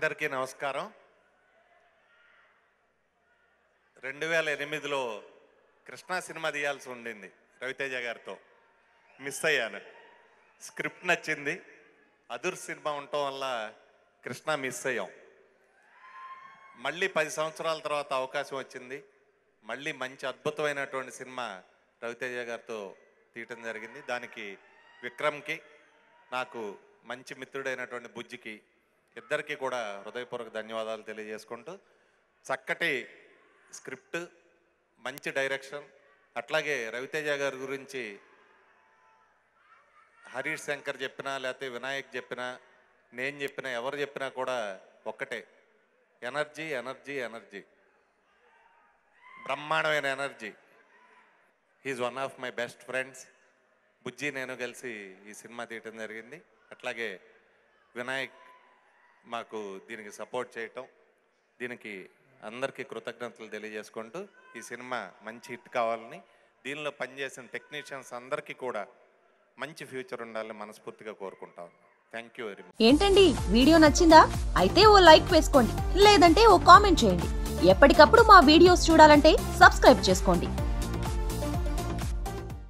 అందరికీ నమస్కారం రెండు వేల ఎనిమిదిలో కృష్ణా సినిమా తీయాల్సి ఉండింది రవితేజ గారితో మిస్ అయ్యాను స్క్రిప్ట్ నచ్చింది అదుర్ సినిమా ఉండటం వల్ల కృష్ణ మిస్ అయ్యాం మళ్ళీ పది సంవత్సరాల తర్వాత అవకాశం వచ్చింది మళ్ళీ మంచి అద్భుతమైనటువంటి సినిమా రవితేజ గారితో తీయటం జరిగింది దానికి విక్రమ్కి నాకు మంచి మిత్రుడైనటువంటి బుజ్జికి ఇద్దరికి కూడా హృదయపూర్వక ధన్యవాదాలు తెలియజేసుకుంటూ చక్కటి స్క్రిప్ట్ మంచి డైరెక్షన్ అట్లాగే రవితేజ గారి గురించి హరీష్ శంకర్ చెప్పినా లేకపోతే వినాయక్ చెప్పినా నేను చెప్పినా ఎవరు చెప్పినా కూడా ఒక్కటే ఎనర్జీ ఎనర్జీ ఎనర్జీ బ్రహ్మాండమైన energy he's one of my best friends Bujji నేను కలిసి ఈ సినిమా తీయటం జరిగింది అట్లాగే వినాయక్ మాకు దీనికి సపోర్ట్ చేయటం దీనికి అందరికీ కృతజ్ఞతలు తెలియజేసుకుంటూ ఈ సినిమా మంచి హిట్ కావాలని దీనిలో పనిచేసిన టెక్నీషియన్స్ అందరికీ కూడా మంచి ఫ్యూచర్ ఉండాలని మనస్ఫూర్తిగా కోరుకుంటాను థ్యాంక్ యూ వెరీ మచ్ ఏంటండి వీడియో నచ్చిందా అయితే ఓ లైక్ వేసుకోండి లేదంటే ఓ కామెంట్ చేయండి ఎప్పటికప్పుడు మా వీడియోస్ చూడాలంటే సబ్స్క్రైబ్ చేసుకోండి